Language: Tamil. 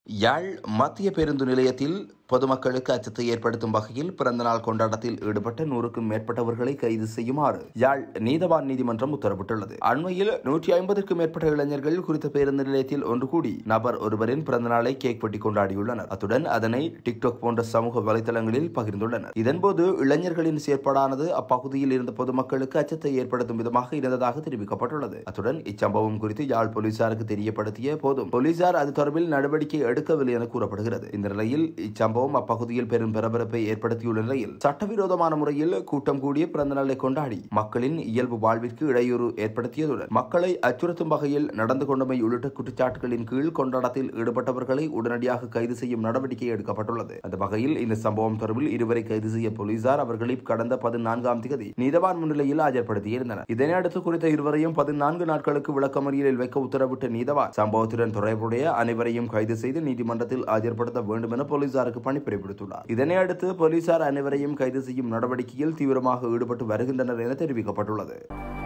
யாழ் மத்திய பேருந்து நிலையத்தில் பொதுமக்களுக்கு அச்சத்தை ஏற்படுத்தும் வகையில் பிறந்தநாள் கொண்டாட்டத்தில் ஈடுபட்ட நூறுக்கும் மேற்பட்டவர்களை கைது செய்யுமாறு யாழ் நீதவான் நீதிமன்றம் உத்தரவிட்டுள்ளது அண்மையில் நூற்றி ஐம்பதுக்கும் மேற்பட்ட இளைஞர்கள் குறித்த பேருந்து நிலையத்தில் ஒன்று கூடி நபர் ஒருவரின் பிறந்தநாளை கேக் வெட்டி கொண்டாடியுள்ளனர் அத்துடன் அதனை டிக்டாக் போன்ற சமூக வலைதளங்களில் பகிர்ந்துள்ளனர் இதன்போது இளைஞர்களின் செயற்பாடானது அப்பகுதியில் இருந்த பொதுமக்களுக்கு அச்சத்தை ஏற்படுத்தும் விதமாக இருந்ததாக தெரிவிக்கப்பட்டுள்ளது அத்துடன் இச்சம்பவம் குறித்து யாழ் போலீசாருக்கு தெரியப்படுத்திய போதும் போலீசார் அது தொடர்பில் நடவடிக்கை எடுக்கவில்லை என கூறப்படுகிறது இந்த நிலையில் இச்சம்பவம் அப்பகுதியில் பெரும் பரபரப்பை ஏற்படுத்தியுள்ள நிலையில் சட்டவிரோதமான முறையில் கூட்டம் கூடிய பிறந்தநாளை கொண்டாடி மக்களின் இயல்பு வாழ்விற்கு இடையூறு ஏற்படுத்தியதுடன் மக்களை அச்சுறுத்தும் வகையில் நடந்து கொண்டமை உள்ளிட்ட குற்றச்சாட்டுகளின் கீழ் கொண்டாட்டத்தில் ஈடுபட்டவர்களை உடனடியாக கைது செய்யும் நடவடிக்கை எடுக்கப்பட்டுள்ளது அந்த வகையில் இந்த சம்பவம் தொடர்பில் இருவரை கைது செய்ய போலீசார் அவர்களை கடந்த பதினான்காம் தேதி நீதவான் முன்னிலையில் ஆஜர்படுத்தியிருந்தனர் இதனையடுத்து குறித்த இருவரையும் பதினான்கு நாட்களுக்கு விளக்கமறியலில் வைக்க உத்தரவிட்ட நீதவான் சம்பவத்துடன் தொடர்புடைய அனைவரையும் கைது செய்து நீதிமன்றத்தில் ஆஜர்படுத்த வேண்டும் என போலீசாருக்கு பணிப்புரை விடுத்துள்ளார் இதனையடுத்து போலீசார் அனைவரையும் கைது செய்யும் நடவடிக்கையில் தீவிரமாக ஈடுபட்டு வருகின்றனர் என தெரிவிக்கப்பட்டுள்ளது